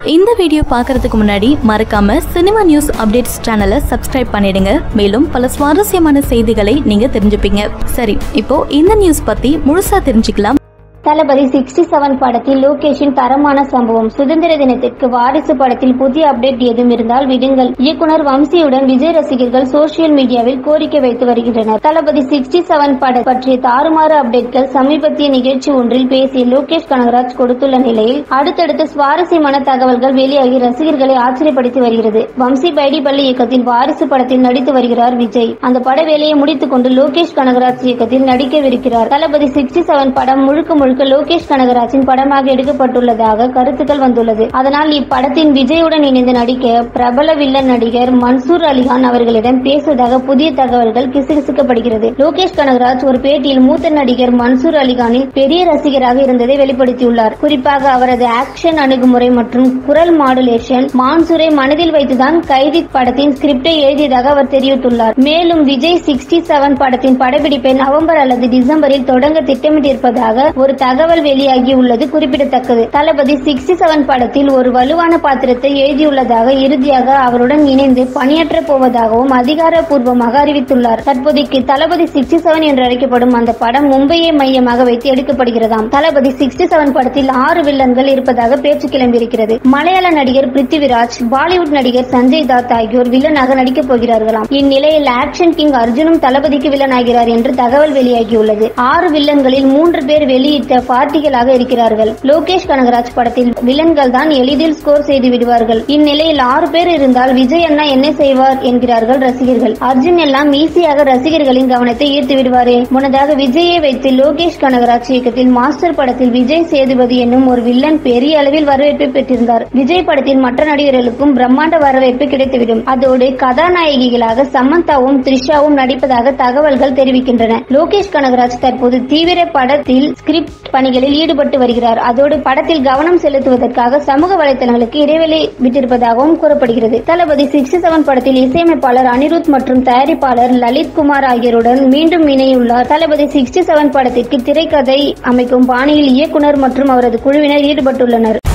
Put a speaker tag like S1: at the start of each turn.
S1: இந்த வீடியோ பார்க்கறதுக்கு முன்னாடி மறக்காம சினிமா நியூஸ் அப்டேட்ஸ் சேனலை சப்ஸ்கிரைப் பண்ணிடுங்க மேலும் பல சுவாரஸ்யமான செய்திகளை நீங்க தெரிஞ்சுப்பீங்க சரி இப்போ இந்த நியூஸ் பத்தி முழுசா தெரிஞ்சுக்கலாம்
S2: தளபதி சிக்ஸ்டி செவன் படத்தில் லோகேஷின் தரமான சம்பவம் சுதந்திர தினத்திற்கு வாரிசு படத்தில் புதிய அப்டேட் ஏதும் இருந்தால் விடுங்கள் இயக்குனர் வம்சியுடன் விஜய் ரசிகர்கள் சோசியல் மீடியாவில் கோரிக்கை வைத்து வருகின்றனர் தளபதி சிக்ஸ்டி செவன் படம் பற்றிய தாறுமாறு அப்டேட்கள் சமீபத்திய நிகழ்ச்சி ஒன்றில் பேசிய லோகேஷ் கனகராஜ் கொடுத்துள்ள நிலையில் அடுத்தடுத்து சுவாரஸ்யமான தகவல்கள் வெளியாகி ரசிகர்களை ஆச்சரியப்படுத்தி வருகிறது வம்சி பைடிபள்ளி இயக்கத்தில் வாரிசு படத்தில் நடித்து வருகிறார் விஜய் அந்த பட வேலையை முடித்துக் கொண்டு லோகேஷ் கனகராஜ் இயக்கத்தில் நடிக்கவிருக்கிறார் தளபதி சிக்ஸ்டி செவன் படம் முழுக்க முழுக்க லோகேஷ் கனகராஜின் படமாக எடுக்கப்பட்டுள்ளதாக கருத்துக்கள் வந்துள்ளது அதனால் இப்படத்தின் விஜயுடன் இணைந்து நடிக்க பிரபல வில்லன் நடிகர் மன்சூர் அலிகான் அவர்களிடம் பேசுவதாக புதிய தகவல்கள் கிசுகிசுக்கப்படுகிறது லோகேஷ் கனகராஜ் ஒரு பேட்டியில் மூத்த நடிகர் மன்சூர் அலிகானின் பெரிய ரசிகராக இருந்ததை வெளிப்படுத்தியுள்ளார் குறிப்பாக அவரது ஆக்ஷன் அணுகுமுறை மற்றும் குரல் மாடுலேஷன் மான்சூரை மனதில் வைத்துதான் கைதி படத்தின் ஸ்கிரிப்டை எழுதியதாக அவர் தெரிவித்துள்ளார் மேலும் விஜய் சிக்ஸ்டி செவன் படத்தின் படப்பிடிப்பை நவம்பர் அல்லது டிசம்பரில் தொடங்க திட்டமிட்டிருப்பதாக ஒரு தகவல் வெளியாகி உள்ளது குறிப்பிடத்தக்கது தளபதி சிக்ஸ்டி செவன் படத்தில் ஒரு வலுவான பாத்திரத்தை எழுதியுள்ளதாக இறுதியாக அவருடன் இணைந்து பணியாற்ற போவதாகவும் அதிகாரப்பூர்வமாக அறிவித்துள்ளார் தற்போதைக்கு தளபதி சிக்ஸ்டி செவன் என்று அழைக்கப்படும் அந்த படம் மும்பையை மையமாக வைத்து எடுக்கப்படுகிறதாம் தளபதி சிக்ஸ்டி செவன் படத்தில் ஆறு வில்லன்கள் இருப்பதாக பேச்சு கிளம்பியிருக்கிறது மலையாள நடிகர் பிருத்திவிராஜ் பாலிவுட் நடிகர் சஞ்சய் தத் ஆகியோர் வில்லனாக நடிக்கப் போகிறார்களாம் இந்நிலையில் ஆக்ஷன் கிங் அர்ஜுனும் தளபதிக்கு வில்லன் ஆகிறார் என்று தகவல் வெளியாகியுள்ளது ஆறு வில்லன்களில் மூன்று பேர் வெளியிட்ட பார்ட்டிகளாக இருக்கிறார்கள் லோகேஷ் கனகராஜ் படத்தில் வில்லன்கள் தான் எளிதில் ஸ்கோர் செய்து விடுவார்கள் இந்நிலையில் ஆறு பேர் இருந்தால் விஜய் அண்ணா என்ன செய்வார் என்கிறார்கள் ரசிகர்கள் அர்ஜுன் எல்லாம் ஈஸியாக ரசிகர்களின் கவனத்தை ஈர்த்து விடுவாரே முன்னதாக விஜயை வைத்து லோகேஷ் கனகராஜ் இயக்கத்தில் மாஸ்டர் படத்தில் விஜய் சேதுபதி என்னும் ஒரு வில்லன் பெரிய அளவில் வரவேற்பை பெற்றிருந்தார் விஜய் படத்தில் மற்ற நடிகர்களுக்கும் பிரம்மாண்ட வரவேற்பு கிடைத்துவிடும் அதோடு கதாநாயகிகளாக சமந்தாவும் த்ரிஷாவும் நடிப்பதாக தகவல்கள் தெரிவிக்கின்றன லோகேஷ் கனகராஜ் தற்போது தீவிர படத்தில் ஸ்கிரிப்ட் பணிகளில் ஈடுபட்டு வருகிறார் அதோடு படத்தில் கவனம் செலுத்துவதற்காக சமூக வலைதளங்களுக்கு இடைவெளி விட்டிருப்பதாகவும் கூறப்படுகிறது தளபதி சிக்ஸ்டி செவன் படத்தில் இசையமைப்பாளர் அனிருத் மற்றும் தயாரிப்பாளர் லலித் குமார் ஆகியோருடன் மீண்டும் இணையுள்ளார் தளபதி சிக்ஸ்டி செவன் படத்திற்கு திரைக்கதை அமைக்கும் பாணியில் இயக்குனர் மற்றும் அவரது குழுவினர் ஈடுபட்டுள்ளனர்